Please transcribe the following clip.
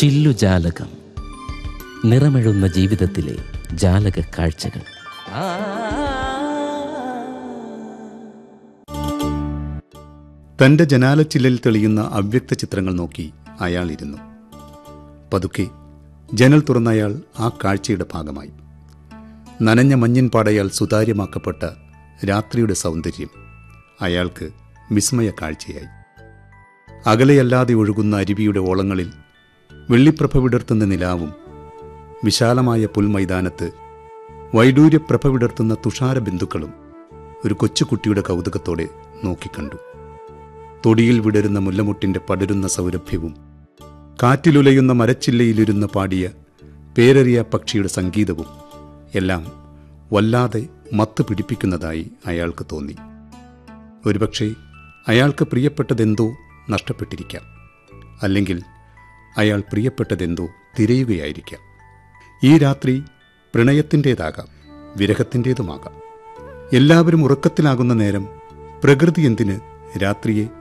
ചില്ലുജാലകം നിറമെഴുന്ന ജീവിതത്തിലെ ജാലക കാഴ്ചകൾ തന്റെ ജനാലച്ചില്ലിൽ തെളിയുന്ന അവ്യക്ത ചിത്രങ്ങൾ നോക്കി അയാൾ ഇരുന്നു പതുക്കെ ജനൽ തുറന്ന അയാൾ ആ കാഴ്ചയുടെ ഭാഗമായി നനഞ്ഞ മഞ്ഞിൻ പാടയാൽ സുതാര്യമാക്കപ്പെട്ട രാത്രിയുടെ സൗന്ദര്യം അയാൾക്ക് വിസ്മയ കാഴ്ചയായി അകലെയല്ലാതെ ഒഴുകുന്ന അരുവിയുടെ ഓളങ്ങളിൽ വെള്ളിപ്രഭ വിടർത്തുന്ന നിലാവും വിശാലമായ പുൽമൈതാനത്ത് വൈഡൂര്യപ്രഭ വിടർത്തുന്ന തുഷാര ബിന്ദുക്കളും ഒരു കൊച്ചുകുട്ടിയുടെ കൗതുകത്തോടെ നോക്കിക്കണ്ടു തൊടിയിൽ വിടരുന്ന മുല്ലമുട്ടിന്റെ പടരുന്ന സൗരഭ്യവും കാറ്റിലുലയുന്ന മരച്ചില്ലയിലിരുന്ന് പാടിയ പേരറിയ പക്ഷിയുടെ സംഗീതവും എല്ലാം വല്ലാതെ മത്ത് പിടിപ്പിക്കുന്നതായി അയാൾക്ക് തോന്നി ഒരുപക്ഷെ അയാൾക്ക് പ്രിയപ്പെട്ടതെന്തോ നഷ്ടപ്പെട്ടിരിക്കാം അല്ലെങ്കിൽ അയാൾ പ്രിയപ്പെട്ടതെന്തോ തിരയുകയായിരിക്കാം ഈ രാത്രി പ്രണയത്തിൻ്റേതാകാം വിരഹത്തിൻ്റേതുമാകാം എല്ലാവരും ഉറക്കത്തിലാകുന്ന നേരം പ്രകൃതി എന്തിന് രാത്രിയെ